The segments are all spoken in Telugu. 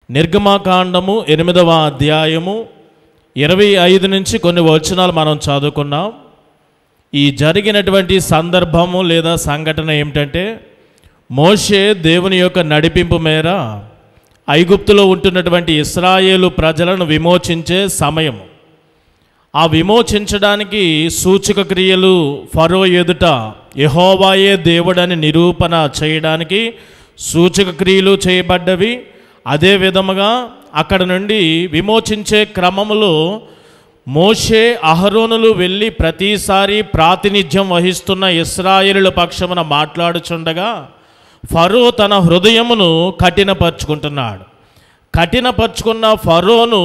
నిర్గమాకాండము ఎనిమిదవ అధ్యాయము ఇరవై ఐదు నుంచి కొన్ని వచనాలు మనం చదువుకున్నాం ఈ జరిగినటువంటి సందర్భము లేదా సంఘటన ఏమిటంటే మోషే దేవుని యొక్క నడిపింపు మేర ఐగుప్తులో ఉంటున్నటువంటి ఇస్రాయేలు ప్రజలను విమోచించే సమయము ఆ విమోచించడానికి సూచక క్రియలు ఫరో ఎదుట యహోవాయే దేవుడని నిరూపణ చేయడానికి సూచక క్రియలు చేయబడ్డవి అదే విధముగా అక్కడ నుండి విమోచించే క్రమములో మోషే అహరోనులు వెళ్ళి ప్రతిసారి ప్రాతినిధ్యం వహిస్తున్న ఇస్రాయేలుల పక్షమున మాట్లాడుచుండగా ఫరో తన హృదయమును కఠినపరుచుకుంటున్నాడు కఠినపరుచుకున్న ఫరోను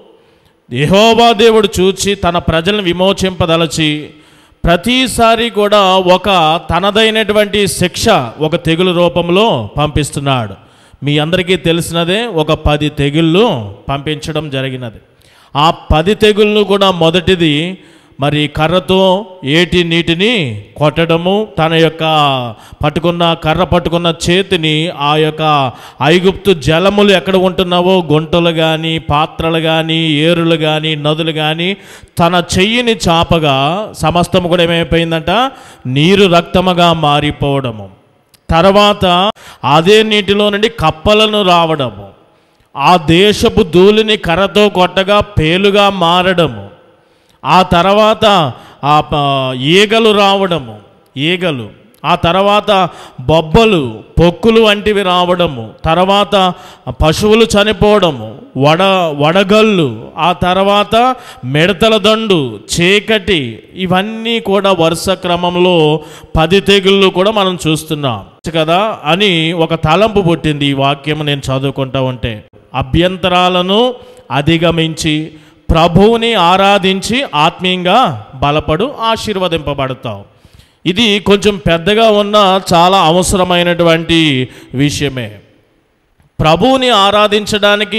యెహోవా దేవుడు చూచి తన ప్రజలను విమోచింపదలచి ప్రతిసారి కూడా ఒక తనదైనటువంటి శిక్ష ఒక తెగులు రూపంలో పంపిస్తున్నాడు మీ అందరికీ తెలిసినదే ఒక పది తెగుళ్ళు పంపించడం జరిగినది ఆ పది తెగుళ్ళు కూడా మొదటిది మరి కర్రతో ఏటి నీటిని కొట్టడము తన యొక్క పట్టుకున్న కర్ర పట్టుకున్న చేతిని ఆ యొక్క ఐగుప్తు జలములు ఎక్కడ ఉంటున్నావో గుంటలు కానీ పాత్రలు కానీ ఏరులు కానీ నదులు కానీ తన చెయ్యిని చాపగా సమస్తము కూడా ఏమైపోయిందంట నీరు రక్తముగా మారిపోవడము తర్వాత అదే నీటిలో నుండి కప్పలను రావడము ఆ దేశపు ధూళిని కర్రతో కొట్టగా పేలుగా మారడము ఆ తర్వాత ఆ ప- ఈగలు రావడము ఈగలు ఆ తర్వాత బొబ్బలు పొక్కులు వంటివి రావడము తర్వాత పశువులు చనిపోవడము వడ వడగళ్ళు ఆ తర్వాత మిడతల దండు చీకటి ఇవన్నీ కూడా వరుస క్రమంలో పది తెగుళ్ళు కూడా మనం చూస్తున్నాం కదా అని ఒక తలంపు పుట్టింది ఈ వాక్యం నేను చదువుకుంటా ఉంటే అభ్యంతరాలను అధిగమించి ప్రభువుని ఆరాధించి ఆత్మీయంగా బలపడు ఆశీర్వదింపబడతావు ఇది కొంచెం పెద్దగా ఉన్న చాలా అవసరమైనటువంటి విషయమే ప్రభువుని ఆరాధించడానికి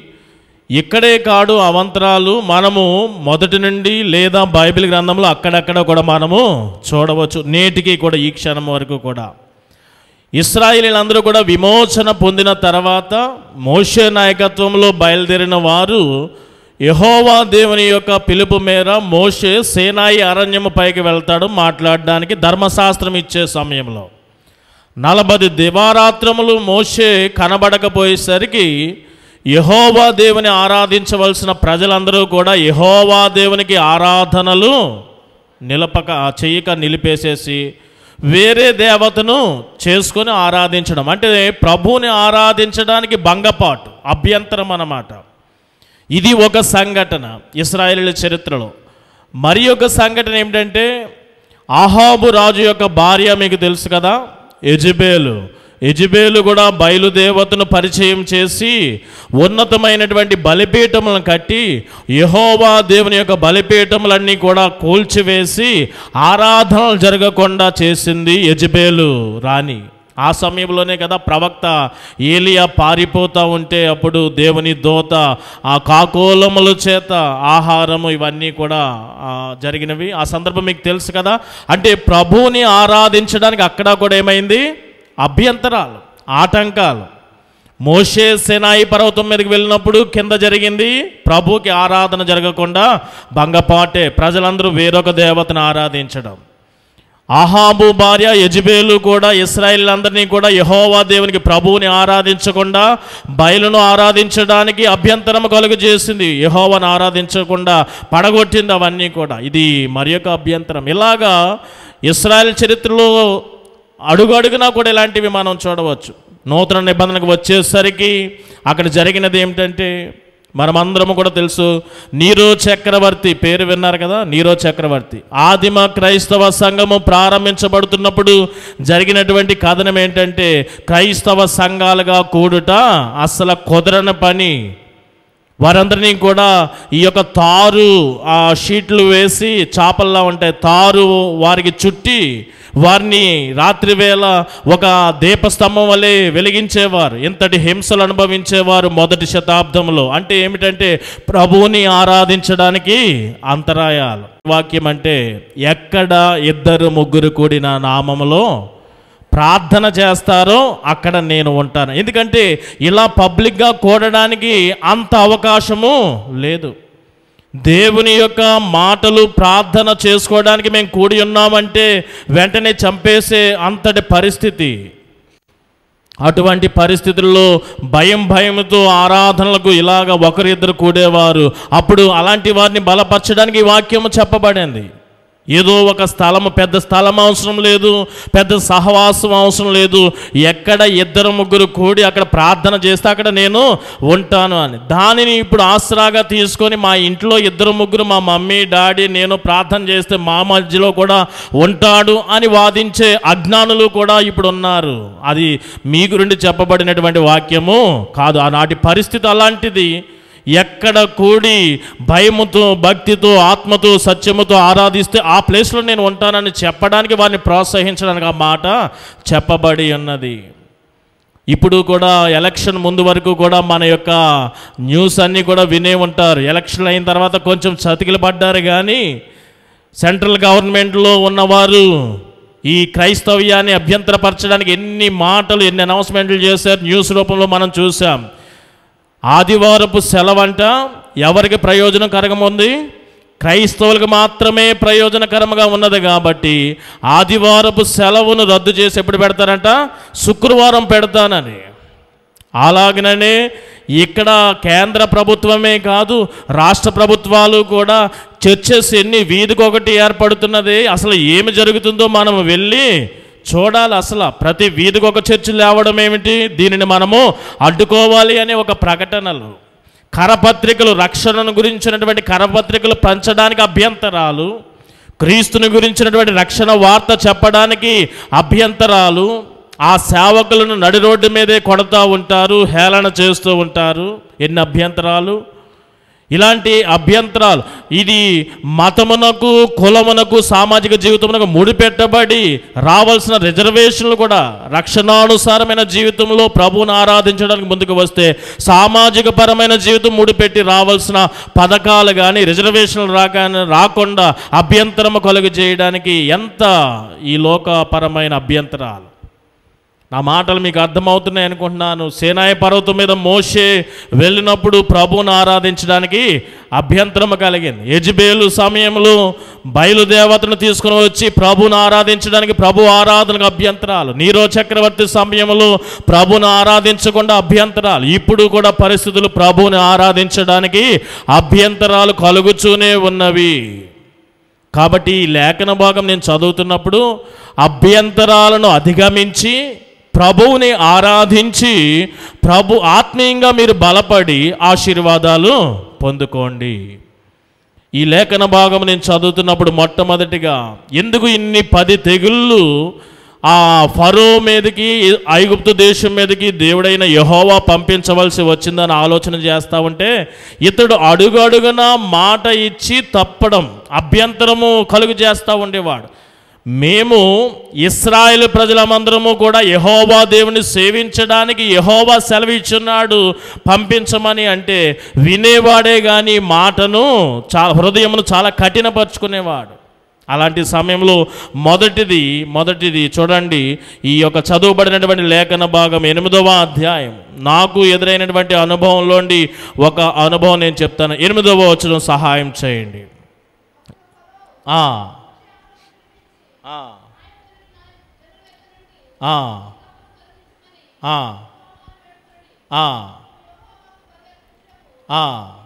ఇక్కడే కాడు అవంతరాలు మనము మొదటి నుండి లేదా బైబిల్ గ్రంథంలో అక్కడక్కడ కూడా మనము చూడవచ్చు నేటికి కూడా ఈ క్షణం వరకు కూడా ఇస్రాయిలీలందరూ కూడా విమోచన పొందిన తర్వాత మోషే నాయకత్వంలో బయలుదేరిన వారు యహోవా దేవుని యొక్క పిలుపు మేర మోషే సేనాయి అరణ్యము పైకి వెళ్తాడు మాట్లాడడానికి ధర్మశాస్త్రం ఇచ్చే సమయంలో నలభై దివారాత్రములు మోషే కనబడకపోయేసరికి యహోవా దేవుని ఆరాధించవలసిన ప్రజలందరూ కూడా యహోవా దేవునికి ఆరాధనలు నిలపక చెయ్యక నిలిపేసేసి వేరే దేవతను చేసుకొని ఆరాధించడం అంటే ప్రభువుని ఆరాధించడానికి భంగపాటు అభ్యంతరం అన్నమాట ఇది ఒక సంఘటన ఇస్రాయేలీల చరిత్రలో మరి ఒక సంఘటన ఏమిటంటే ఆహాబు రాజు యొక్క భార్య మీకు తెలుసు కదా ఎజబేలు ఎజబేలు కూడా బయలుదేవతను పరిచయం చేసి ఉన్నతమైనటువంటి బలిపీఠములను కట్టి యహోవా దేవుని యొక్క బలిపీఠములన్నీ కూడా కూల్చివేసి ఆరాధనలు జరగకుండా చేసింది యజబేలు రాణి ఆ సమయంలోనే కదా ప్రవక్త ఏలియా పారిపోతూ ఉంటే అప్పుడు దేవుని దోత ఆ కాకోలముల చేత ఆహారము ఇవన్నీ కూడా ఆ, జరిగినవి ఆ సందర్భం మీకు తెలుసు కదా అంటే ప్రభువుని ఆరాధించడానికి అక్కడ కూడా ఏమైంది అభ్యంతరాలు ఆటంకాలు మోషే సెనాయి పర్వతం మీదకి వెళ్ళినప్పుడు కింద జరిగింది ప్రభుకి ఆరాధన జరగకుండా భంగపాటే ప్రజలందరూ వేరొక దేవతను ఆరాధించడం ఆహాబు భార్య యజ్బేలు కూడా ఇస్రాయిల్ కూడా యహోవా దేవునికి ప్రభువుని ఆరాధించకుండా బయలును ఆరాధించడానికి అభ్యంతరం కలుగు చేసింది యహోవాను ఆరాధించకుండా పడగొట్టింది అవన్నీ కూడా ఇది మరి యొక్క అభ్యంతరం ఇలాగా ఇస్రాయల్ చరిత్రలో అడుగు అడుగునా కూడా ఇలాంటివి మనం చూడవచ్చు నూతన నిబంధనకు వచ్చేసరికి అక్కడ జరిగినది ఏమిటంటే మనమందరము కూడా తెలుసు నీరో చక్రవర్తి పేరు విన్నారు కదా నీరో చక్రవర్తి ఆదిమ క్రైస్తవ సంఘము ప్రారంభించబడుతున్నప్పుడు జరిగినటువంటి కథనం ఏంటంటే క్రైస్తవ సంఘాలుగా కూడుట అసలు కుదరని పని వారందరినీ కూడా ఈ యొక్క తారు ఆ షీట్లు వేసి చాపల్లా ఉంటాయి తారు వారికి చుట్టి వారిని రాత్రి వేళ ఒక దీపస్తంభం వలె వెలిగించేవారు ఇంతటి హింసలు అనుభవించేవారు మొదటి శతాబ్దంలో అంటే ఏమిటంటే ప్రభువుని ఆరాధించడానికి అంతరాయాలు వాక్యం అంటే ఎక్కడ ఇద్దరు ముగ్గురు కూడిన నామములో ప్రార్థన చేస్తారో అక్కడ నేను ఉంటాను ఎందుకంటే ఇలా పబ్లిక్గా కూడడానికి అంత అవకాశము లేదు దేవుని యొక్క మాటలు ప్రార్థన చేసుకోవడానికి మేము కూడి ఉన్నామంటే వెంటనే చంపేసే అంతటి పరిస్థితి అటువంటి పరిస్థితుల్లో భయం భయంతో ఆరాధనలకు ఇలాగ ఒకరిద్దరు కూడేవారు అప్పుడు అలాంటి వారిని బలపరచడానికి ఈ వాక్యము చెప్పబడింది ఏదో ఒక స్థలము పెద్ద స్థలం అవసరం లేదు పెద్ద సహవాసం అవసరం లేదు ఎక్కడ ఇద్దరు ముగ్గురు కూడి అక్కడ ప్రార్థన చేస్తే అక్కడ నేను ఉంటాను అని దానిని ఇప్పుడు ఆసరాగా తీసుకొని మా ఇంట్లో ఇద్దరు ముగ్గురు మా మమ్మీ డాడీ నేను ప్రార్థన చేస్తే మా మధ్యలో కూడా ఉంటాడు అని వాదించే అజ్ఞానులు కూడా ఇప్పుడు ఉన్నారు అది మీ గురించి చెప్పబడినటువంటి వాక్యము కాదు ఆనాటి పరిస్థితి అలాంటిది ఎక్కడ కూడి భయముతో భక్తితో ఆత్మతో సత్యముతో ఆరాధిస్తే ఆ ప్లేస్లో నేను ఉంటానని చెప్పడానికి వారిని ప్రోత్సహించడానికి ఆ మాట చెప్పబడి ఉన్నది ఇప్పుడు కూడా ఎలక్షన్ ముందు వరకు కూడా మన యొక్క న్యూస్ అన్నీ కూడా వినే ఉంటారు ఎలక్షన్ అయిన తర్వాత కొంచెం చతికిలు పడ్డారు కానీ సెంట్రల్ గవర్నమెంట్లో ఉన్నవారు ఈ క్రైస్తవ్యాన్ని అభ్యంతరపరచడానికి ఎన్ని మాటలు ఎన్ని అనౌన్స్మెంట్లు చేశారు న్యూస్ రూపంలో మనం చూసాం ఆదివారపు సెలవంట ఎవరికి ప్రయోజనకరంగా ఉంది క్రైస్తవులకు మాత్రమే ప్రయోజనకరంగా ఉన్నది కాబట్టి ఆదివారపు సెలవును రద్దు చేసి ఎప్పుడు పెడతారంట శుక్రవారం పెడతానని అలాగనే ఇక్కడ కేంద్ర ప్రభుత్వమే కాదు రాష్ట్ర ప్రభుత్వాలు కూడా చర్చెస్ ఎన్ని వీధికొకటి ఏర్పడుతున్నది అసలు ఏమి జరుగుతుందో మనం వెళ్ళి చూడాలి అసలు ప్రతి వీధికి ఒక చర్చి లేవడం ఏమిటి దీనిని మనము అడ్డుకోవాలి అనే ఒక ప్రకటనలు కరపత్రికలు రక్షణను గురించినటువంటి కరపత్రికలు పంచడానికి అభ్యంతరాలు క్రీస్తుని గురించినటువంటి రక్షణ వార్త చెప్పడానికి అభ్యంతరాలు ఆ సేవకులను నడి రోడ్డు మీదే కొడతా ఉంటారు హేళన చేస్తూ ఉంటారు ఎన్ని అభ్యంతరాలు ఇలాంటి అభ్యంతరాలు ఇది మతమునకు కులమునకు సామాజిక జీవితమునకు ముడిపెట్టబడి రావాల్సిన రిజర్వేషన్లు కూడా రక్షణానుసారమైన జీవితంలో ప్రభువును ఆరాధించడానికి ముందుకు వస్తే సామాజిక పరమైన జీవితం ముడిపెట్టి రావాల్సిన పథకాలు కానీ రిజర్వేషన్లు రాక రాకుండా అభ్యంతరము కలుగు చేయడానికి ఎంత ఈ లోకపరమైన అభ్యంతరాలు నా మాటలు మీకు అర్థమవుతున్నాయి అనుకుంటున్నాను సేనాయ పర్వతం మీద మోషే వెళ్ళినప్పుడు ప్రభువును ఆరాధించడానికి అభ్యంతరం కలిగింది యజ్బేలు సమయంలో బయలుదేవతను తీసుకుని వచ్చి ప్రభువును ఆరాధించడానికి ప్రభు ఆరాధనకు అభ్యంతరాలు నీరో చక్రవర్తి సమయంలో ప్రభువును ఆరాధించకుండా అభ్యంతరాలు ఇప్పుడు కూడా పరిస్థితులు ప్రభువుని ఆరాధించడానికి అభ్యంతరాలు కలుగుతూనే ఉన్నవి కాబట్టి ఈ లేఖన భాగం నేను చదువుతున్నప్పుడు అభ్యంతరాలను అధిగమించి ప్రభువుని ఆరాధించి ప్రభు ఆత్మీయంగా మీరు బలపడి ఆశీర్వాదాలు పొందుకోండి ఈ లేఖన భాగం నేను చదువుతున్నప్పుడు మొట్టమొదటిగా ఎందుకు ఇన్ని పది తెగుళ్ళు ఆ ఫరో మీదకి ఐగుప్తు దేశం మీదకి దేవుడైన యహోవా పంపించవలసి వచ్చిందని ఆలోచన చేస్తా ఉంటే ఇతడు అడుగు అడుగున మాట ఇచ్చి తప్పడం అభ్యంతరము కలుగు చేస్తూ ఉండేవాడు మేము ఇస్రాయేల్ ప్రజలమందరము కూడా యహోవా దేవుని సేవించడానికి యహోవా సెలవిచ్చున్నాడు పంపించమని అంటే వినేవాడే కానీ మాటను చాలా హృదయమును చాలా కఠినపరుచుకునేవాడు అలాంటి సమయంలో మొదటిది మొదటిది చూడండి ఈ యొక్క చదువుబడినటువంటి లేఖన భాగం ఎనిమిదవ అధ్యాయం నాకు ఎదురైనటువంటి అనుభవంలోండి ఒక అనుభవం నేను చెప్తాను ఎనిమిదవ వచ్చిన సహాయం చేయండి ఆ ఆ. ఆ. ఆ. ఆ. ఆ.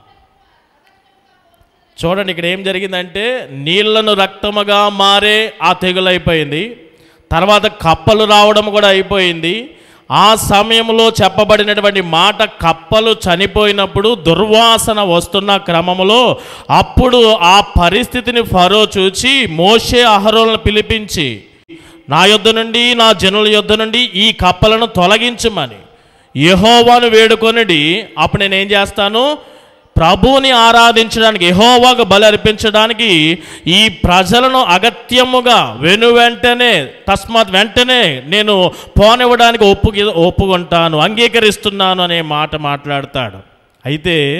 చూడండి ఇక్కడ ఏం జరిగిందంటే నీళ్లను రక్తముగా మారే ఆ తెగులైపోయింది తర్వాత కప్పలు రావడం కూడా అయిపోయింది ఆ సమయంలో చెప్పబడినటువంటి మాట కప్పలు చనిపోయినప్పుడు దుర్వాసన వస్తున్న క్రమంలో అప్పుడు ఆ పరిస్థితిని ఫరో చూచి మోషే అహరోలను పిలిపించి నా యొద్ద నుండి నా జనుల యొద్ద నుండి ఈ కప్పలను తొలగించమని యెహోవాను వేడుకొనిడి అప్పుడు నేను ఏం చేస్తాను ప్రభువుని ఆరాధించడానికి యెహోవాకు బలి అర్పించడానికి ఈ ప్రజలను అగత్యముగా వెను వెంటనే తస్మాత్ వెంటనే నేను పోనివ్వడానికి ఒప్పు ఒప్పుకుంటాను అంగీకరిస్తున్నాను అనే మాట మాట్లాడతాడు అయితే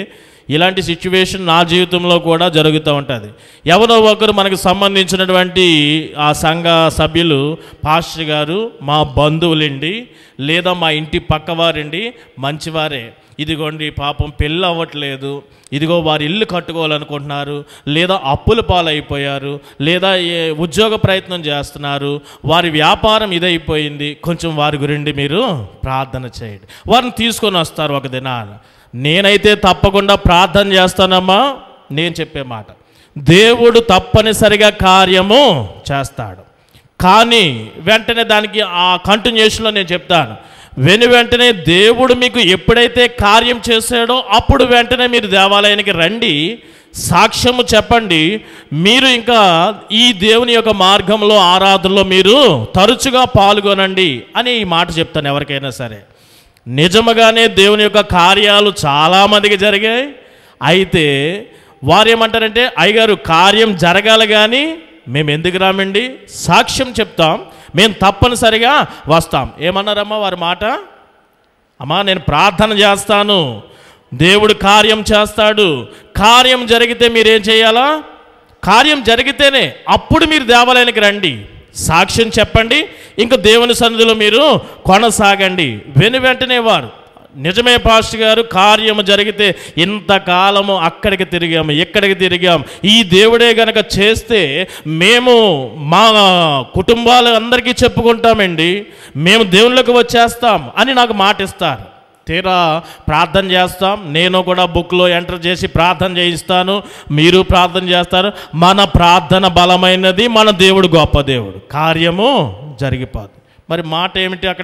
ఇలాంటి సిచ్యువేషన్ నా జీవితంలో కూడా జరుగుతూ ఉంటుంది ఎవరో ఒకరు మనకు సంబంధించినటువంటి ఆ సంఘ సభ్యులు పాస్టర్ గారు మా బంధువులండి లేదా మా ఇంటి పక్కవారండి మంచివారే ఇదిగోండి పాపం పెళ్ళి అవ్వట్లేదు ఇదిగో వారి ఇల్లు కట్టుకోవాలనుకుంటున్నారు లేదా అప్పుల పాలైపోయారు లేదా ఏ ఉద్యోగ ప్రయత్నం చేస్తున్నారు వారి వ్యాపారం ఇదైపోయింది కొంచెం వారి గురించి మీరు ప్రార్థన చేయండి వారిని తీసుకొని వస్తారు ఒక దినాన నేనైతే తప్పకుండా ప్రార్థన చేస్తానమ్మా నేను చెప్పే మాట దేవుడు తప్పనిసరిగా కార్యము చేస్తాడు కానీ వెంటనే దానికి ఆ కంటిన్యూషన్లో నేను చెప్తాను వెను వెంటనే దేవుడు మీకు ఎప్పుడైతే కార్యం చేశాడో అప్పుడు వెంటనే మీరు దేవాలయానికి రండి సాక్ష్యము చెప్పండి మీరు ఇంకా ఈ దేవుని యొక్క మార్గంలో ఆరాధనలో మీరు తరచుగా పాల్గొనండి అని ఈ మాట చెప్తాను ఎవరికైనా సరే నిజముగానే దేవుని యొక్క కార్యాలు చాలామందికి జరిగాయి అయితే వారు ఏమంటారంటే అయ్యగారు కార్యం జరగాలి కానీ మేము ఎందుకు రామండి సాక్ష్యం చెప్తాం మేము తప్పనిసరిగా వస్తాం ఏమన్నారమ్మా వారి మాట అమ్మా నేను ప్రార్థన చేస్తాను దేవుడు కార్యం చేస్తాడు కార్యం జరిగితే మీరేం చేయాలా కార్యం జరిగితేనే అప్పుడు మీరు దేవాలయానికి రండి సాక్ష్యం చెప్పండి ఇంకా దేవుని సన్నిధిలో మీరు కొనసాగండి వెను వెంటనే వారు నిజమే పాస్టర్ గారు కార్యము జరిగితే ఇంతకాలము అక్కడికి తిరిగాము ఎక్కడికి తిరిగాం ఈ దేవుడే గనక చేస్తే మేము మా కుటుంబాలు అందరికీ చెప్పుకుంటామండి మేము దేవుళ్ళకి వచ్చేస్తాం అని నాకు మాట ఇస్తారు తీరా ప్రార్థన చేస్తాం నేను కూడా బుక్లో ఎంటర్ చేసి ప్రార్థన చేయిస్తాను మీరు ప్రార్థన చేస్తారు మన ప్రార్థన బలమైనది మన దేవుడు గొప్ప దేవుడు కార్యము జరిగిపోదు మరి మాట ఏమిటి అక్కడ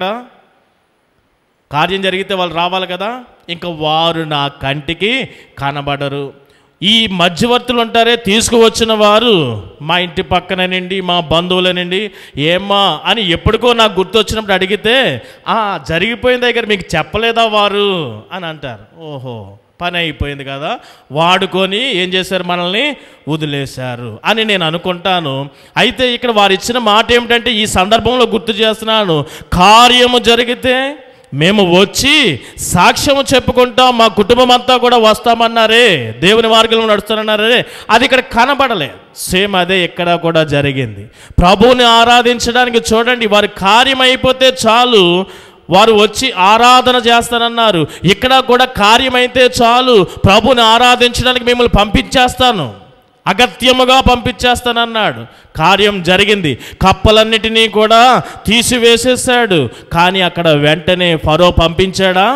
కార్యం జరిగితే వాళ్ళు రావాలి కదా ఇంకా వారు నా కంటికి కనబడరు ఈ మధ్యవర్తులు ఉంటారే తీసుకువచ్చిన వారు మా ఇంటి పక్కనేనండి మా బంధువులనండి ఏమ్మా అని ఎప్పటికో నాకు గుర్తొచ్చినప్పుడు అడిగితే ఆ జరిగిపోయిన దగ్గర మీకు చెప్పలేదా వారు అని అంటారు ఓహో పని అయిపోయింది కదా వాడుకొని ఏం చేశారు మనల్ని వదిలేశారు అని నేను అనుకుంటాను అయితే ఇక్కడ వారు ఇచ్చిన మాట ఏమిటంటే ఈ సందర్భంలో గుర్తు చేస్తున్నాను కార్యము జరిగితే మేము వచ్చి సాక్ష్యము చెప్పుకుంటాం మా కుటుంబం అంతా కూడా వస్తామన్నారే దేవుని మార్గంలో నడుస్తానన్నారే అది ఇక్కడ కనబడలేదు సేమ్ అదే ఇక్కడ కూడా జరిగింది ప్రభువుని ఆరాధించడానికి చూడండి వారి కార్యం అయిపోతే చాలు వారు వచ్చి ఆరాధన చేస్తానన్నారు ఇక్కడ కూడా కార్యమైతే చాలు ప్రభుని ఆరాధించడానికి మిమ్మల్ని పంపించేస్తాను అగత్యముగా పంపించేస్తానన్నాడు కార్యం జరిగింది కప్పలన్నిటినీ కూడా తీసివేసేసాడు కానీ అక్కడ వెంటనే ఫరో పంపించాడా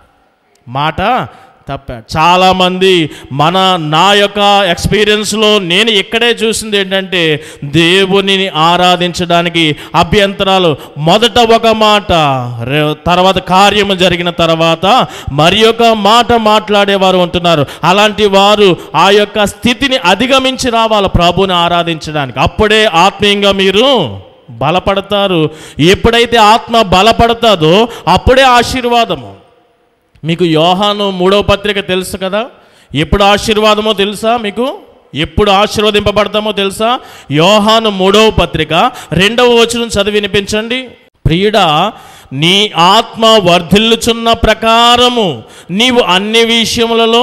మాట తప్పాడు చాలామంది మన నా యొక్క ఎక్స్పీరియన్స్లో నేను ఇక్కడే చూసింది ఏంటంటే దేవునిని ఆరాధించడానికి అభ్యంతరాలు మొదట ఒక మాట రె- తర్వాత కార్యము జరిగిన తర్వాత మరి ఒక మాట మాట్లాడేవారు ఉంటున్నారు అలాంటి వారు ఆ యొక్క స్థితిని అధిగమించి రావాలి ప్రభుని ఆరాధించడానికి అప్పుడే ఆత్మీయంగా మీరు బలపడతారు ఎప్పుడైతే ఆత్మ బలపడతాదో అప్పుడే ఆశీర్వాదము మీకు యోహాను మూడవ పత్రిక తెలుసు కదా ఎప్పుడు ఆశీర్వాదమో తెలుసా మీకు ఎప్పుడు ఆశీర్వదింపబడతామో తెలుసా యోహాను మూడవ పత్రిక రెండవ వచనం చదివి వినిపించండి ప్రియుడా నీ ఆత్మ వర్ధిల్లుచున్న ప్రకారము నీవు అన్ని విషయములలో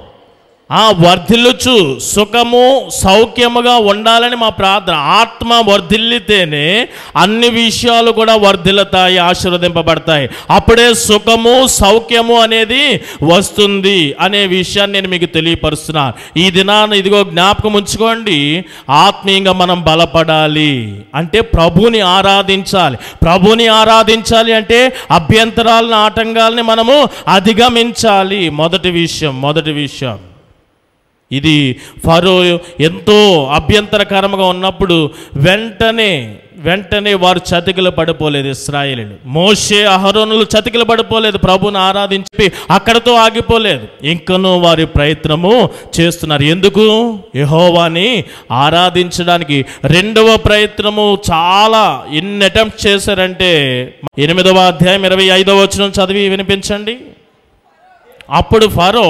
ఆ వర్ధిల్లుచు సుఖము సౌఖ్యముగా ఉండాలని మా ప్రార్థన ఆత్మ వర్ధిల్లితేనే అన్ని విషయాలు కూడా వర్ధిల్లుతాయి ఆశీర్వదింపబడతాయి అప్పుడే సుఖము సౌఖ్యము అనేది వస్తుంది అనే విషయాన్ని నేను మీకు తెలియపరుస్తున్నాను ఈ దినాన్ని ఇదిగో జ్ఞాపకం ఉంచుకోండి ఆత్మీయంగా మనం బలపడాలి అంటే ప్రభుని ఆరాధించాలి ప్రభుని ఆరాధించాలి అంటే అభ్యంతరాలను ఆటంకాలని మనము అధిగమించాలి మొదటి విషయం మొదటి విషయం ఇది ఫరో ఎంతో అభ్యంతరకరంగా ఉన్నప్పుడు వెంటనే వెంటనే వారు చతికిల పడిపోలేదు ఇస్రాయేలీలు మోషే అహరోనులు చతికిల పడిపోలేదు ప్రభుని ఆరాధించి అక్కడతో ఆగిపోలేదు ఇంకనూ వారి ప్రయత్నము చేస్తున్నారు ఎందుకు యెహోవాని ఆరాధించడానికి రెండవ ప్రయత్నము చాలా ఎన్ని అటెంప్ట్ చేశారంటే ఎనిమిదవ అధ్యాయం ఇరవై ఐదవ వచనం చదివి వినిపించండి అప్పుడు ఫరో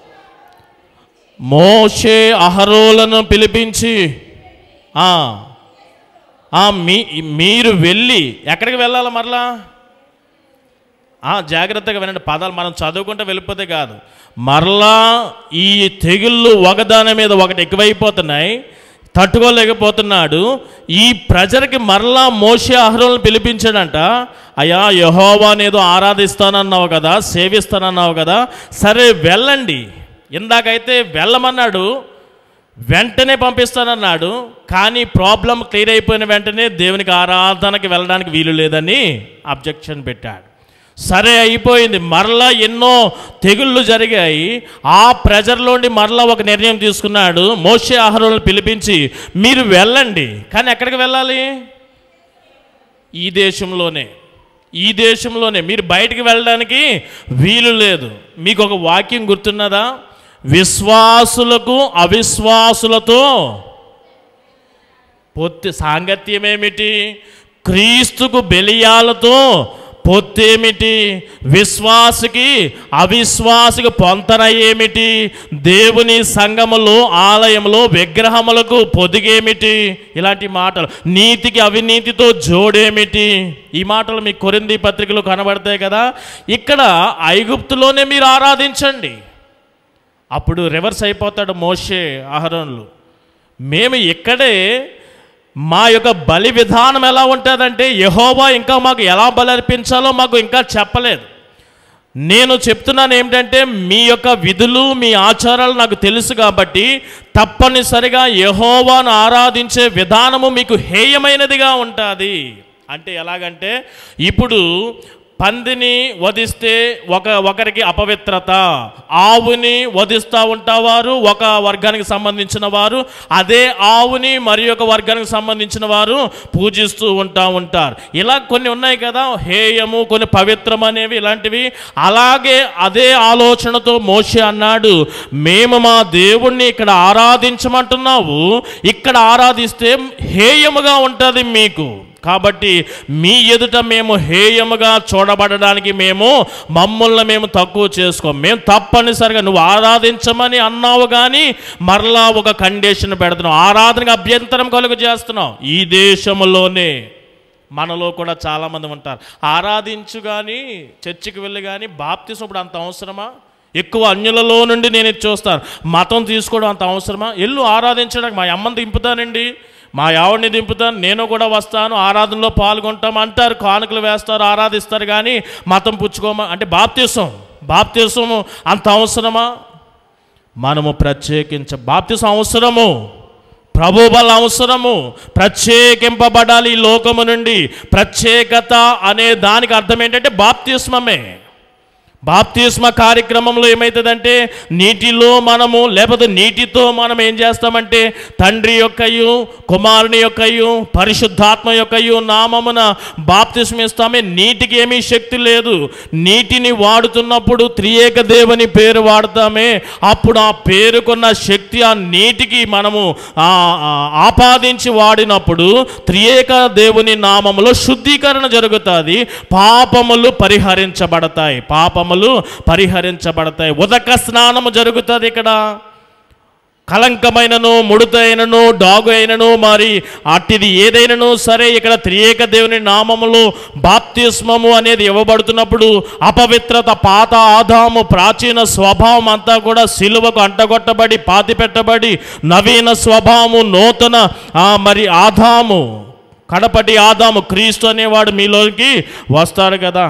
మోషే అహరోలను పిలిపించి ఆ, ఆ, మీ మీరు వెళ్ళి ఎక్కడికి వెళ్ళాలి మరలా ఆ, జాగ్రత్తగా వినండి పదాలు మనం చదువుకుంటే వెళ్ళిపోతే కాదు మరలా ఈ తెగుళ్ళు ఒకదాని మీద ఒకటి ఎక్కువైపోతున్నాయి తట్టుకోలేకపోతున్నాడు ఈ ప్రజలకి మరలా మోషే అహరోలను పిలిపించాడంట అయ్యా యహోవాని ఏదో ఆరాధిస్తానన్నావు కదా సేవిస్తానన్నావు కదా సరే వెళ్ళండి ఇందాకైతే వెళ్ళమన్నాడు వెంటనే పంపిస్తానన్నాడు కానీ ప్రాబ్లం క్లియర్ అయిపోయిన వెంటనే దేవునికి ఆరాధనకి వెళ్ళడానికి వీలు లేదని అబ్జెక్షన్ పెట్టాడు సరే అయిపోయింది మరలా ఎన్నో తెగుళ్ళు జరిగాయి ఆ ప్రజల్లోండి మరలా ఒక నిర్ణయం తీసుకున్నాడు మోషే ఆహారాలను పిలిపించి మీరు వెళ్ళండి కానీ ఎక్కడికి వెళ్ళాలి ఈ దేశంలోనే ఈ దేశంలోనే మీరు బయటికి వెళ్ళడానికి వీలు లేదు మీకు ఒక వాక్యం గుర్తున్నదా విశ్వాసులకు అవిశ్వాసులతో పొత్తి సాంగత్యమేమిటి క్రీస్తుకు బెలియాలతో పొత్తేమిటి విశ్వాసకి అవిశ్వాసకి పొంతన ఏమిటి దేవుని సంఘములో ఆలయంలో విగ్రహములకు పొదిగేమిటి ఇలాంటి మాటలు నీతికి అవినీతితో జోడేమిటి ఈ మాటలు మీ కొరింది పత్రికలు కనబడతాయి కదా ఇక్కడ ఐగుప్తులోనే మీరు ఆరాధించండి అప్పుడు రివర్స్ అయిపోతాడు మోషే ఆహరణలు మేము ఇక్కడే మా యొక్క బలి విధానం ఎలా ఉంటుందంటే యహోవా ఇంకా మాకు ఎలా బలి అర్పించాలో మాకు ఇంకా చెప్పలేదు నేను చెప్తున్నాను ఏమిటంటే మీ యొక్క విధులు మీ ఆచారాలు నాకు తెలుసు కాబట్టి తప్పనిసరిగా యహోవాను ఆరాధించే విధానము మీకు హేయమైనదిగా ఉంటుంది అంటే ఎలాగంటే ఇప్పుడు పందిని వధిస్తే ఒక ఒకరికి అపవిత్రత ఆవుని వధిస్తూ ఉంటావారు ఒక వర్గానికి సంబంధించిన వారు అదే ఆవుని మరి ఒక వర్గానికి సంబంధించిన వారు పూజిస్తూ ఉంటా ఉంటారు ఇలా కొన్ని ఉన్నాయి కదా హేయము కొన్ని పవిత్రం అనేవి ఇలాంటివి అలాగే అదే ఆలోచనతో మోషే అన్నాడు మేము మా దేవుణ్ణి ఇక్కడ ఆరాధించమంటున్నావు ఇక్కడ ఆరాధిస్తే హేయముగా ఉంటుంది మీకు కాబట్టి మీ ఎదుట మేము హేయముగా చూడబడడానికి మేము మమ్మల్ని మేము తక్కువ చేసుకోం మేము తప్పనిసరిగా నువ్వు ఆరాధించమని అన్నావు కానీ మరలా ఒక కండిషన్ పెడుతున్నావు ఆరాధనకు అభ్యంతరం కలుగు చేస్తున్నావు ఈ దేశంలోనే మనలో కూడా చాలామంది ఉంటారు ఆరాధించు కానీ చర్చికి వెళ్ళి కానీ బాప్తిసం ఇప్పుడు అంత అవసరమా ఎక్కువ అన్యులలో నుండి నేను ఇది చూస్తాను మతం తీసుకోవడం అంత అవసరమా ఎల్లు ఆరాధించడానికి మా అమ్మని దింపుతానండి మా ఆవిడని దింపుతాను నేను కూడా వస్తాను ఆరాధనలో పాల్గొంటాం అంటారు కానుకలు వేస్తారు ఆరాధిస్తారు కానీ మతం పుచ్చుకోమ అంటే బాప్తీసం బాప్తీసము అంత అవసరమా మనము ప్రత్యేకించ బాప్తిసం అవసరము ప్రభు బల అవసరము ప్రత్యేకింపబడాలి ఈ లోకము నుండి ప్రత్యేకత అనే దానికి అర్థం ఏంటంటే బాప్తిస్మమే బాప్తిస్మ కార్యక్రమంలో ఏమవుతుందంటే నీటిలో మనము లేకపోతే నీటితో మనం ఏం చేస్తామంటే తండ్రి యొక్కయు కుమారుని యొక్కయు పరిశుద్ధాత్మ యొక్కయు నామమున బాప్తిస్మ ఇస్తామే నీటికి ఏమీ శక్తి లేదు నీటిని వాడుతున్నప్పుడు త్రియేక దేవుని పేరు వాడతామే అప్పుడు ఆ పేరుకున్న శక్తి ఆ నీటికి మనము ఆ, ఆ, ఆపాదించి వాడినప్పుడు త్రియేక దేవుని నామములో శుద్ధీకరణ జరుగుతుంది పాపములు పరిహరించబడతాయి పాపములు పరిహరించబడతాయి ఉదక స్నానము జరుగుతుంది ఇక్కడ కలంకమైనను ముడతైనను డాగు అయినను మరి అట్టిది ఏదైనను సరే ఇక్కడ త్రియేక దేవుని నామములో బాప్తిస్మము అనేది ఇవ్వబడుతున్నప్పుడు అపవిత్రత పాత ఆదాము ప్రాచీన స్వభావం అంతా కూడా సిలువకు అంటగొట్టబడి పాతిపెట్టబడి నవీన స్వభావము నూతన ఆ, మరి ఆదాము కడపటి ఆదాము క్రీస్తు అనేవాడు మీలోకి వస్తాడు కదా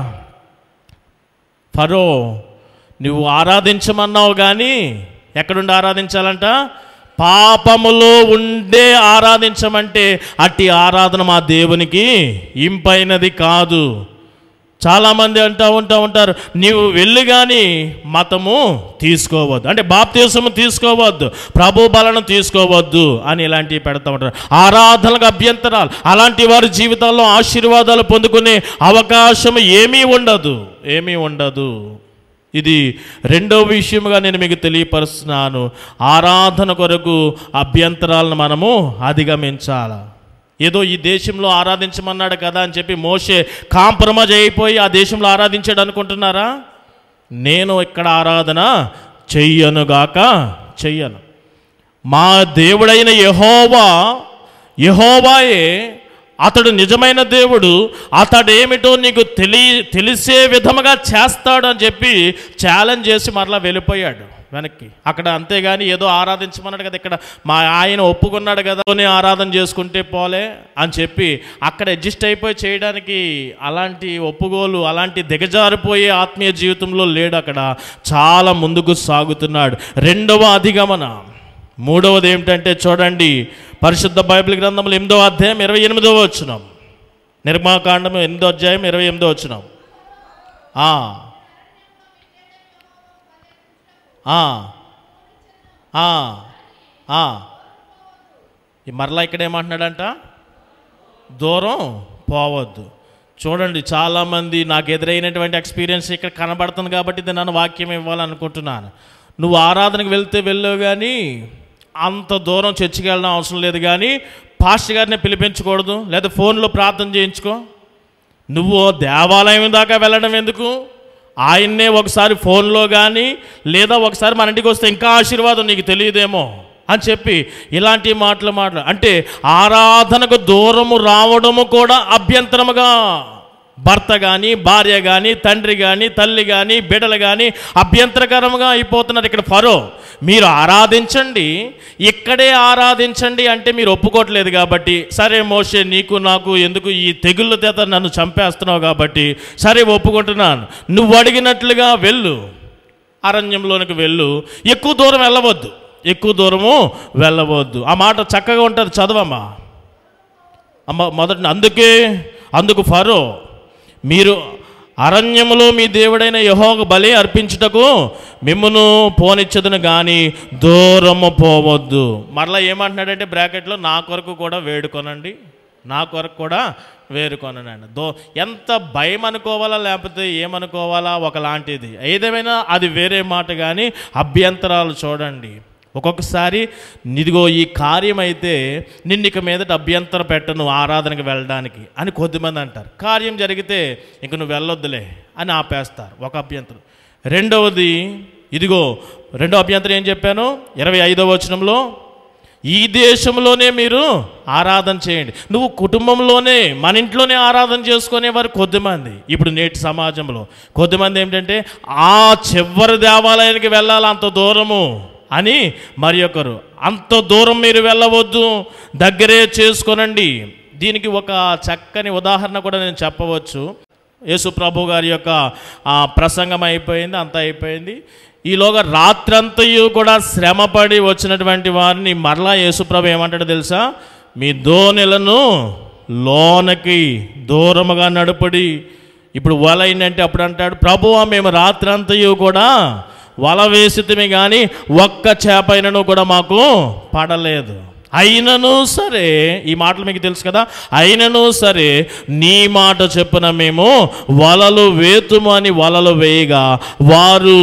ఫరో నువ్వు ఆరాధించమన్నావు కానీ ఎక్కడుండి ఆరాధించాలంట పాపములో ఉండే ఆరాధించమంటే అట్టి ఆరాధన మా దేవునికి ఇంపైనది కాదు చాలామంది అంటూ ఉంటా ఉంటారు నీవు వెళ్ళి కానీ మతము తీసుకోవద్దు అంటే బాప్తీసము తీసుకోవద్దు ప్రభు బలను తీసుకోవద్దు అని ఇలాంటివి పెడతా ఉంటారు ఆరాధనలకు అభ్యంతరాలు అలాంటి వారి జీవితాల్లో ఆశీర్వాదాలు పొందుకునే అవకాశం ఏమీ ఉండదు ఏమీ ఉండదు ఇది రెండో విషయముగా నేను మీకు తెలియపరుస్తున్నాను ఆరాధన కొరకు అభ్యంతరాలను మనము అధిగమించాలి ఏదో ఈ దేశంలో ఆరాధించమన్నాడు కదా అని చెప్పి మోషే కాంప్రమైజ్ అయిపోయి ఆ దేశంలో ఆరాధించాడు అనుకుంటున్నారా నేను ఇక్కడ ఆరాధన చెయ్యనుగాక చెయ్యను మా దేవుడైన యహోవా యహోవాయే అతడు నిజమైన దేవుడు అతడేమిటో నీకు తెలి తెలిసే విధముగా చేస్తాడు అని చెప్పి ఛాలెంజ్ చేసి మరలా వెళ్ళిపోయాడు వెనక్కి అక్కడ అంతేగాని ఏదో ఆరాధించమన్నాడు కదా ఇక్కడ మా ఆయన ఒప్పుకున్నాడు కదా "పోనీ ఆరాధన చేసుకుంటే పోలే అని చెప్పి అక్కడ అడ్జస్ట్ అయిపోయి చేయడానికి అలాంటి ఒప్పుకోలు అలాంటి దిగజారిపోయే ఆత్మీయ జీవితంలో లేడు అక్కడ చాలా ముందుకు సాగుతున్నాడు రెండవ అధిగమన మూడవది ఏమిటంటే చూడండి పరిశుద్ధ బైబిల్ గ్రంథంలో ఎనిమిదో అధ్యాయం ఇరవై ఎనిమిదో వచ్చినాం నిర్మాకాండం ఎనిమిదో అధ్యాయం ఇరవై ఎనిమిదో వచ్చినాం ఆ. ఆ. ఆ. ఆ. ఈ మరలా ఇక్కడ ఏమంటున్నాడంట దూరం పోవద్దు చూడండి చాలామంది నాకు ఎదురైనటువంటి ఎక్స్పీరియన్స్ ఇక్కడ కనబడుతుంది కాబట్టి ఇది నన్ను వాక్యం ఇవ్వాలనుకుంటున్నాను నువ్వు ఆరాధనకు వెళ్తే వెళ్ళావు కానీ అంత దూరం చర్చికి వెళ్ళడం అవసరం లేదు కానీ పాస్టర్ గారిని పిలిపించకూడదు లేదా ఫోన్లో ప్రార్థన చేయించుకో నువ్వు దేవాలయం దాకా వెళ్ళడం ఎందుకు ఆయన్నే ఒకసారి ఫోన్లో కానీ లేదా ఒకసారి మన ఇంటికి వస్తే ఇంకా ఆశీర్వాదం నీకు తెలియదేమో అని చెప్పి ఇలాంటి మాటలు మాటలు అంటే ఆరాధనకు దూరము రావడము కూడా అభ్యంతరముగా భర్త కానీ భార్య కానీ తండ్రి కానీ తల్లి కానీ బిడ్డలు కానీ అభ్యంతరకరంగా అయిపోతున్నారు ఇక్కడ ఫరో మీరు ఆరాధించండి ఇక్కడే ఆరాధించండి అంటే మీరు ఒప్పుకోవట్లేదు కాబట్టి సరే మోషే నీకు నాకు ఎందుకు ఈ తెగుళ్ళ చేత నన్ను చంపేస్తున్నావు కాబట్టి సరే ఒప్పుకుంటున్నాను నువ్వు అడిగినట్లుగా వెళ్ళు అరణ్యంలోనికి వెళ్ళు ఎక్కువ దూరం వెళ్ళవద్దు ఎక్కువ దూరము వెళ్ళవద్దు ఆ మాట చక్కగా ఉంటుంది చదవమ్మా అమ్మ మొదటి అందుకే అందుకు ఫరో మీరు అరణ్యములో మీ దేవుడైన యహోకు బలి అర్పించుటకు మిమ్మును పోనిచ్చదును కానీ దూరము పోవద్దు మరలా ఏమంటున్నాడంటే బ్రాకెట్లో నా కొరకు కూడా వేడుకొనండి నా కొరకు కూడా వేరుకొనండి దో ఎంత భయం అనుకోవాలా లేకపోతే ఏమనుకోవాలా ఒకలాంటిది ఏదేమైనా అది వేరే మాట కానీ అభ్యంతరాలు చూడండి ఒక్కొక్కసారి ఇదిగో ఈ కార్యం అయితే నిన్ను ఇక మీదట అభ్యంతరం పెట్టను ఆరాధనకి వెళ్ళడానికి అని కొద్దిమంది అంటారు కార్యం జరిగితే ఇంక నువ్వు వెళ్ళొద్దులే అని ఆపేస్తారు ఒక అభ్యంతరం రెండవది ఇదిగో రెండో అభ్యంతరం ఏం చెప్పాను ఇరవై ఐదవ వచనంలో ఈ దేశంలోనే మీరు ఆరాధన చేయండి నువ్వు కుటుంబంలోనే మన ఇంట్లోనే ఆరాధన చేసుకునే వారు కొద్దిమంది ఇప్పుడు నేటి సమాజంలో కొద్దిమంది ఏంటంటే ఆ చివరి దేవాలయానికి వెళ్ళాలి అంత దూరము అని మరి ఒకరు అంత దూరం మీరు వెళ్ళవద్దు దగ్గరే చేసుకొనండి దీనికి ఒక చక్కని ఉదాహరణ కూడా నేను చెప్పవచ్చు యేసు ప్రభు గారి యొక్క ఆ, ప్రసంగం అయిపోయింది అంతా అయిపోయింది ఈలోగా రాత్రంతయు కూడా శ్రమపడి వచ్చినటువంటి వారిని మరలా యేసుప్రభు ఏమంటాడో తెలుసా మీ దోణెలను లోనకి దూరముగా నడుపడి ఇప్పుడు వల అయిందంటే అప్పుడు అంటాడు ప్రభువా మేము రాత్రంతయు కూడా వల వేసితమే కానీ ఒక్క చేపైనను కూడా మాకు పడలేదు అయినను సరే ఈ మాటలు మీకు తెలుసు కదా అయినను సరే నీ మాట చెప్పున మేము వలలు వేతుము అని వలలు వేయగా వారు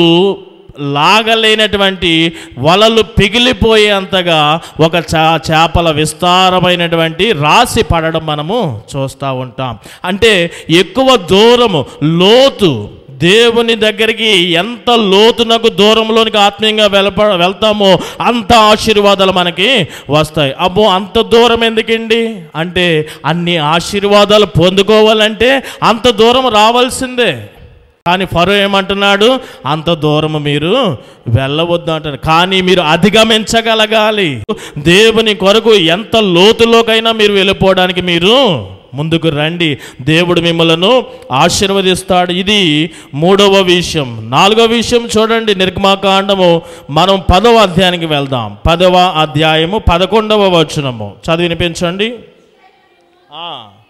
లాగలేనటువంటి వలలు పిగిలిపోయేంతగా ఒక చా చేపల విస్తారమైనటువంటి రాసి పడడం మనము చూస్తూ ఉంటాం అంటే ఎక్కువ దూరము లోతు దేవుని దగ్గరికి ఎంత లోతునకు దూరంలోనికి ఆత్మీయంగా వెళప వెళ్తామో అంత ఆశీర్వాదాలు మనకి వస్తాయి అబ్బో అంత దూరం ఎందుకండి అంటే అన్ని ఆశీర్వాదాలు పొందుకోవాలంటే అంత దూరం రావాల్సిందే కానీ ఫరో ఏమంటున్నాడు అంత దూరం మీరు వెళ్ళవద్దు అంటారు కానీ మీరు అధిగమించగలగాలి దేవుని కొరకు ఎంత లోతులోకైనా మీరు వెళ్ళిపోవడానికి మీరు ముందుకు రండి దేవుడు మిమ్మలను ఆశీర్వదిస్తాడు ఇది మూడవ విషయం నాలుగవ విషయం చూడండి నిర్గమాకాండము మనం పదవ అధ్యాయానికి వెళ్దాం పదవ అధ్యాయము పదకొండవ వచనము చదివి వినిపించండి ఆ.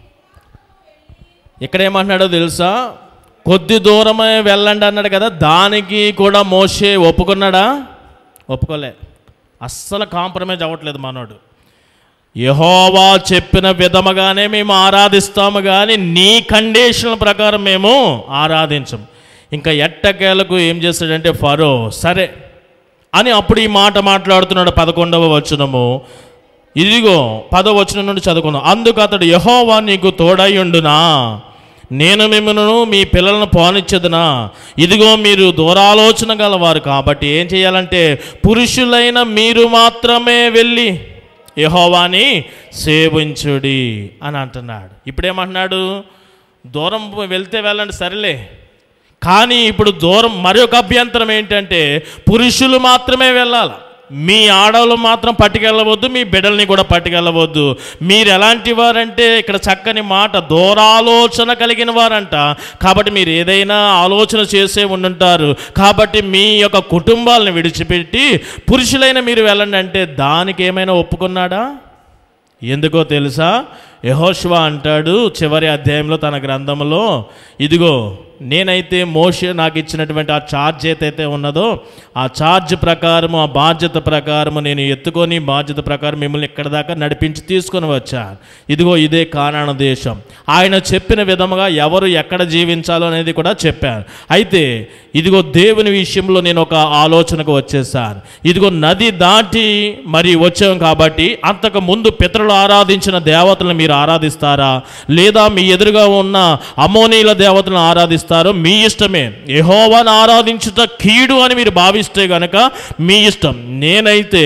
ఇక్కడ ఏమంటున్నాడో తెలుసా కొద్ది దూరమే వెళ్ళండి అన్నాడు కదా దానికి కూడా మోసే ఒప్పుకున్నాడా ఒప్పుకోలే అస్సలు కాంప్రమైజ్ అవ్వట్లేదు మనోడు యహోవా చెప్పిన విధముగానే మేము ఆరాధిస్తాము కానీ నీ కండిషన్ ప్రకారం మేము ఆరాధించం ఇంకా ఎట్టకేలకు ఏం చేస్తాడంటే ఫరో సరే అని అప్పుడు ఈ మాట మాట్లాడుతున్నాడు పదకొండవ వచనము ఇదిగో పదవ వచనం నుండి చదువుకుందాం అందుకు అతడు యహోవా నీకు తోడయ్యుండునా నేను మిమ్మల్ని మీ పిల్లలను పోనిచ్చదునా ఇదిగో మీరు దూరాలోచన గలవారు కాబట్టి ఏం చేయాలంటే పురుషులైన మీరు మాత్రమే వెళ్ళి యహోవాని సేవించుడి అని అంటున్నాడు ఇప్పుడేమంటున్నాడు దూరం వెళ్తే వెళ్ళండి సరేలే కానీ ఇప్పుడు దూరం మరొక అభ్యంతరం ఏంటంటే పురుషులు మాత్రమే వెళ్ళాలి మీ ఆడవాళ్ళు మాత్రం పట్టుకెళ్ళవద్దు మీ బిడ్డల్ని కూడా పట్టుకెళ్ళవద్దు మీరు ఎలాంటి వారంటే ఇక్కడ చక్కని మాట దూరాలోచన కలిగిన వారంట కాబట్టి మీరు ఏదైనా ఆలోచన చేసే ఉండుంటారు కాబట్టి మీ యొక్క కుటుంబాలను విడిచిపెట్టి పురుషులైన మీరు వెళ్ళండి అంటే దానికి ఏమైనా ఒప్పుకున్నాడా ఎందుకో తెలుసా యహోష్వా అంటాడు చివరి అధ్యాయంలో తన గ్రంథంలో ఇదిగో నేనైతే మోషే నాకు ఇచ్చినటువంటి ఆ ఛార్జ్ ఏదైతే ఉన్నదో ఆ ఛార్జ్ ప్రకారము ఆ బాధ్యత ప్రకారము నేను ఎత్తుకొని బాధ్యత ప్రకారం మిమ్మల్ని ఇక్కడ దాకా నడిపించి తీసుకొని వచ్చాను ఇదిగో ఇదే కానాన దేశం ఆయన చెప్పిన విధముగా ఎవరు ఎక్కడ జీవించాలో అనేది కూడా చెప్పారు అయితే ఇదిగో దేవుని విషయంలో నేను ఒక ఆలోచనకు వచ్చేసాను ఇదిగో నది దాటి మరి వచ్చాం కాబట్టి అంతకు ముందు పితరులు ఆరాధించిన దేవతలను మీరు ఆరాధిస్తారా లేదా మీ ఎదురుగా ఉన్న అమోనీల దేవతలను ఆరాధిస్తారో మీ ఇష్టమే యెహోవాను ఆరాధించుట కీడు అని మీరు భావిస్తే గనక మీ ఇష్టం నేనైతే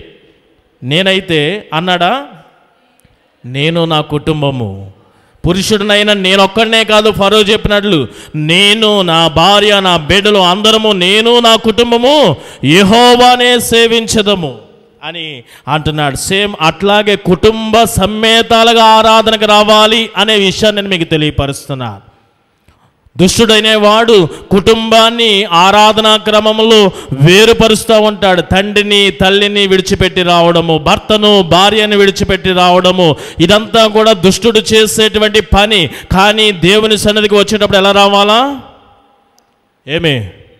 నేనైతే అన్నాడా నేను నా కుటుంబము పురుషుడినైనా నేనొక్కడనే కాదు ఫరో చెప్పినట్లు నేను నా భార్య నా బిడ్డలు అందరము నేను నా కుటుంబము యెహోవానే సేవించదము అని అంటున్నాడు సేమ్ అట్లాగే కుటుంబ సమ్మేతాలుగా ఆరాధనకు రావాలి అనే విషయాన్ని నేను మీకు తెలియపరుస్తున్నాను దుష్టుడైన వాడు కుటుంబాన్ని ఆరాధనా క్రమంలో వేరుపరుస్తూ ఉంటాడు తండ్రిని తల్లిని విడిచిపెట్టి రావడము భర్తను భార్యను విడిచిపెట్టి రావడము ఇదంతా కూడా దుష్టుడు చేసేటువంటి పని కానీ దేవుని సన్నిధికి వచ్చేటప్పుడు ఎలా రావాలా ఏమే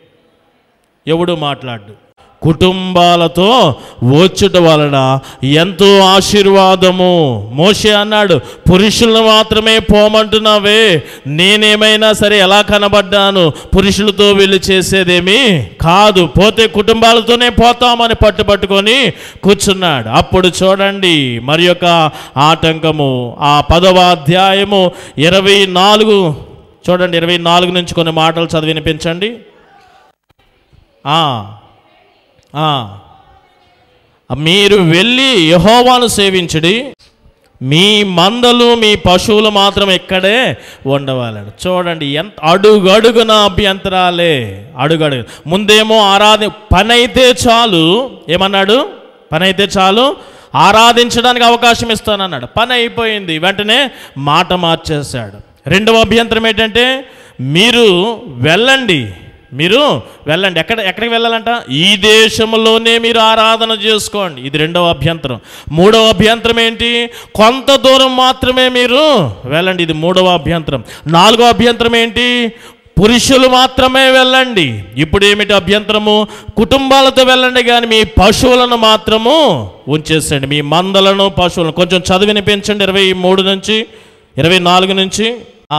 ఎవడు మాట్లాడు కుటుంబాలతో వచ్చుట వలన ఎంతో ఆశీర్వాదము మోషే అన్నాడు పురుషులను మాత్రమే పోమంటున్నావే నేనేమైనా సరే ఎలా కనబడ్డాను పురుషులతో వెళ్ళి చేసేదేమి కాదు పోతే కుటుంబాలతోనే పోతామని పట్టుపట్టుకొని కూర్చున్నాడు అప్పుడు చూడండి మరి యొక్క ఆటంకము ఆ పదవ అధ్యాయము ఇరవై నాలుగు చూడండి ఇరవై నాలుగు నుంచి కొన్ని మాటలు చదివి వినిపించండి ఆ ఆ. మీరు వెళ్ళి యహోవాను సేవించుడి మీ మందలు మీ పశువులు మాత్రం ఇక్కడే ఉండవాలని చూడండి ఎంత అడుగడుగున అభ్యంతరాలే అడుగడుగు ముందేమో ఆరాధి పని అయితే చాలు ఏమన్నాడు పని అయితే చాలు ఆరాధించడానికి అవకాశం ఇస్తానన్నాడు పని అయిపోయింది వెంటనే మాట మార్చేశాడు రెండవ అభ్యంతరం ఏంటంటే మీరు వెళ్ళండి మీరు వెళ్ళండి ఎక్కడ ఎక్కడికి వెళ్ళాలంట ఈ దేశంలోనే మీరు ఆరాధన చేసుకోండి ఇది రెండవ అభ్యంతరం మూడవ అభ్యంతరం ఏంటి కొంత దూరం మాత్రమే మీరు వెళ్ళండి ఇది మూడవ అభ్యంతరం నాలుగవ అభ్యంతరం ఏంటి పురుషులు మాత్రమే వెళ్ళండి ఇప్పుడు ఏమిటి అభ్యంతరము కుటుంబాలతో వెళ్ళండి కానీ మీ పశువులను మాత్రము ఉంచేసండి మీ మందలను పశువులను కొంచెం చదివినిపించండి ఇరవై మూడు నుంచి ఇరవై నాలుగు నుంచి ఆ.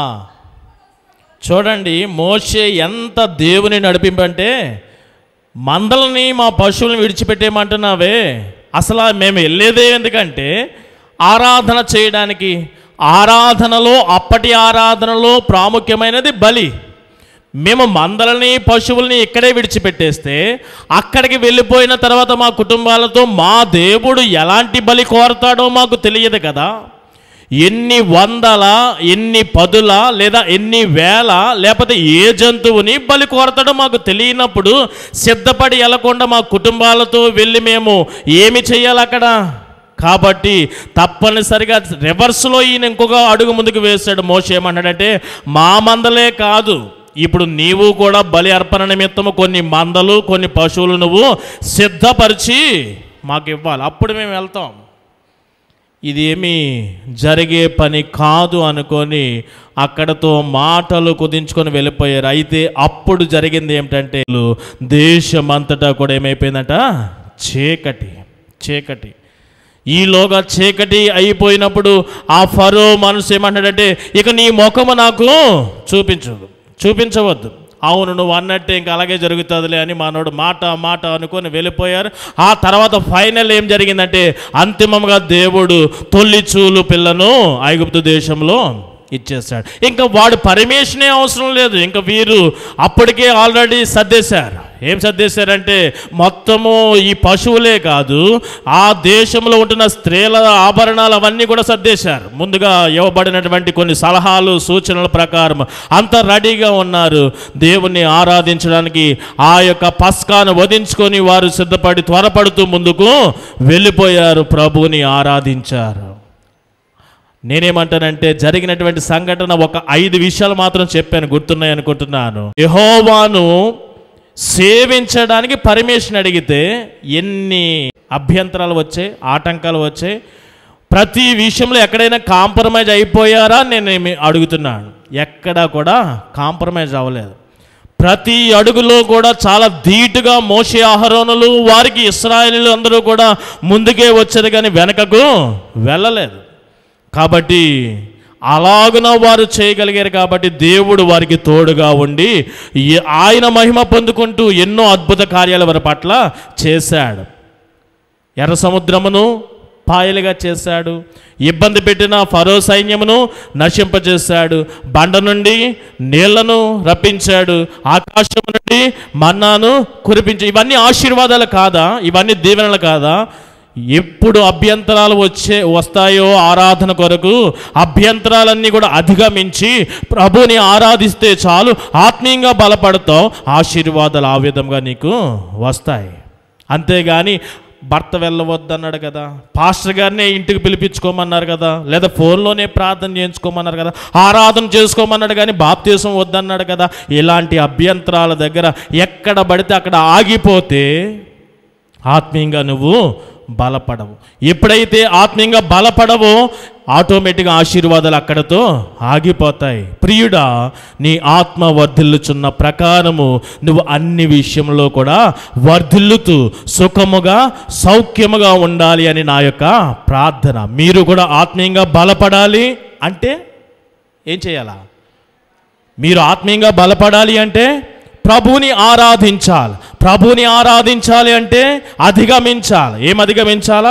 చూడండి మోషే ఎంత దేవుని నడిపింపంటే మందలని మా పశువులను విడిచిపెట్టేయమంటున్నావే అసలు మేము వెళ్ళేదే ఎందుకంటే ఆరాధన చేయడానికి ఆరాధనలో అప్పటి ఆరాధనలో ప్రాముఖ్యమైనది బలి మేము మందలని పశువుల్ని ఇక్కడే విడిచిపెట్టేస్తే అక్కడికి వెళ్ళిపోయిన తర్వాత మా కుటుంబాలతో మా దేవుడు ఎలాంటి బలి కోరతాడో మాకు తెలియదు కదా ఎన్ని వందల ఎన్ని పదుల లేదా ఎన్ని వేల లేకపోతే ఏ జంతువుని బలి కోరతాడో మాకు తెలియనప్పుడు సిద్ధపడి వెళ్ళకుండా మా కుటుంబాలతో వెళ్ళి మేము ఏమి చేయాలి అక్కడ కాబట్టి తప్పనిసరిగా రివర్స్లో ఈయన ఇంకొక అడుగు ముందుకు వేశాడు మోస ఏమన్నాడంటే మా మందలే కాదు ఇప్పుడు నీవు కూడా బలి అర్పణ నిమిత్తము కొన్ని మందలు కొన్ని పశువులు నువ్వు సిద్ధపరిచి మాకు ఇవ్వాలి అప్పుడు మేము వెళ్తాం ఇదేమి జరిగే పని కాదు అనుకొని అక్కడతో మాటలు కుదించుకొని వెళ్ళిపోయారు అయితే అప్పుడు జరిగింది ఏమిటంటే దేశమంతటా కూడా ఏమైపోయిందట చీకటి చీకటి ఈలోగా చీకటి అయిపోయినప్పుడు ఆ ఫరో మనసు ఏమంటాడంటే ఇక నీ ముఖము నాకు చూపించదు చూపించవద్దు అవును నువ్వు అన్నట్టే ఇంకా అలాగే జరుగుతుందిలే అని మనోడు మాట మాట అనుకొని వెళ్ళిపోయారు ఆ తర్వాత ఫైనల్ ఏం జరిగిందంటే అంతిమంగా దేవుడు తొల్లి చూలు పిల్లను ఐగుప్తు దేశంలో ఇచ్చేశాడు ఇంకా వాడు పర్మిషనే అవసరం లేదు ఇంకా వీరు అప్పటికే ఆల్రెడీ సర్దేశారు ఏం సర్దేశారంటే మొత్తము ఈ పశువులే కాదు ఆ దేశంలో ఉంటున్న స్త్రీల ఆభరణాలు అవన్నీ కూడా సర్దేశారు ముందుగా ఇవ్వబడినటువంటి కొన్ని సలహాలు సూచనల ప్రకారం అంత రెడీగా ఉన్నారు దేవుణ్ణి ఆరాధించడానికి ఆ యొక్క పస్కాను వధించుకొని వారు సిద్ధపడి త్వరపడుతూ ముందుకు వెళ్ళిపోయారు ప్రభువుని ఆరాధించారు నేనేమంటానంటే జరిగినటువంటి సంఘటన ఒక ఐదు విషయాలు మాత్రం చెప్పాను గుర్తున్నాయి అనుకుంటున్నాను యెహోవాను సేవించడానికి పర్మిషన్ అడిగితే ఎన్ని అభ్యంతరాలు వచ్చాయి ఆటంకాలు వచ్చాయి ప్రతి విషయంలో ఎక్కడైనా కాంప్రమైజ్ అయిపోయారా నేను ఏమి అడుగుతున్నాను ఎక్కడా కూడా కాంప్రమైజ్ అవ్వలేదు ప్రతి అడుగులో కూడా చాలా ధీటుగా మోసే ఆహరణలు వారికి ఇస్రాయలీలు అందరూ కూడా ముందుకే వచ్చారు కానీ వెనకకు వెళ్ళలేదు కాబట్టి అలాగున వారు చేయగలిగారు కాబట్టి దేవుడు వారికి తోడుగా ఉండి ఈ- ఆయన మహిమ పొందుకుంటూ ఎన్నో అద్భుత కార్యాలు వారి పట్ల చేశాడు ఎర్ర సముద్రమును పాయలుగా చేశాడు ఇబ్బంది పెట్టిన ఫరో సైన్యమును నశింపజేశాడు బండ నుండి నీళ్లను రప్పించాడు ఆకాశం నుండి మన్నాను కురిపించి ఇవన్నీ ఆశీర్వాదాలు కాదా ఇవన్నీ దీవెనలు కాదా ఎప్పుడు అభ్యంతరాలు వచ్చే వస్తాయో ఆరాధన కొరకు అభ్యంతరాలన్నీ కూడా అధిగమించి ప్రభుని ఆరాధిస్తే చాలు ఆత్మీయంగా బలపడతావు ఆశీర్వాదాలు ఆ విధంగా నీకు వస్తాయి అంతేగాని భర్త వెళ్ళవద్దన్నాడు కదా పాస్టర్ గారినే ఇంటికి పిలిపించుకోమన్నారు కదా లేదా ఫోన్లోనే ప్రార్థన చేయించుకోమన్నారు కదా ఆరాధన చేసుకోమన్నాడు కానీ బాప్తీసం వద్దన్నాడు కదా ఇలాంటి అభ్యంతరాల దగ్గర ఎక్కడ పడితే అక్కడ ఆగిపోతే ఆత్మీయంగా నువ్వు బలపడవు ఎప్పుడైతే ఆత్మీయంగా బలపడవో ఆటోమేటిక్గా ఆశీర్వాదాలు అక్కడతో ఆగిపోతాయి ప్రియుడా నీ ఆత్మ వర్ధిల్లుచున్న ప్రకారము నువ్వు అన్ని విషయంలో కూడా వర్ధిల్లుతూ సుఖముగా సౌఖ్యముగా ఉండాలి అని నా యొక్క ప్రార్థన మీరు కూడా ఆత్మీయంగా బలపడాలి అంటే ఏం చేయాలా మీరు ఆత్మీయంగా బలపడాలి అంటే ప్రభువుని ఆరాధించాలి ప్రభువుని ఆరాధించాలి అంటే అధిగమించాలి ఏం అధిగమించాలా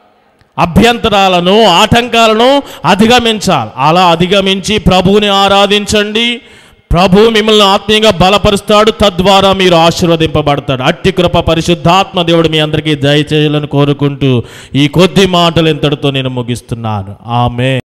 అభ్యంతరాలను ఆటంకాలను అధిగమించాలి అలా అధిగమించి ప్రభువుని ఆరాధించండి ప్రభు మిమ్మల్ని ఆత్మీయంగా బలపరుస్తాడు తద్వారా మీరు ఆశీర్వదింపబడతాడు అట్టి కృప పరిశుద్ధాత్మ దేవుడు మీ అందరికీ దయచేయాలని కోరుకుంటూ ఈ కొద్ది మాటలు ఇంతటితో నేను ముగిస్తున్నాను ఆమె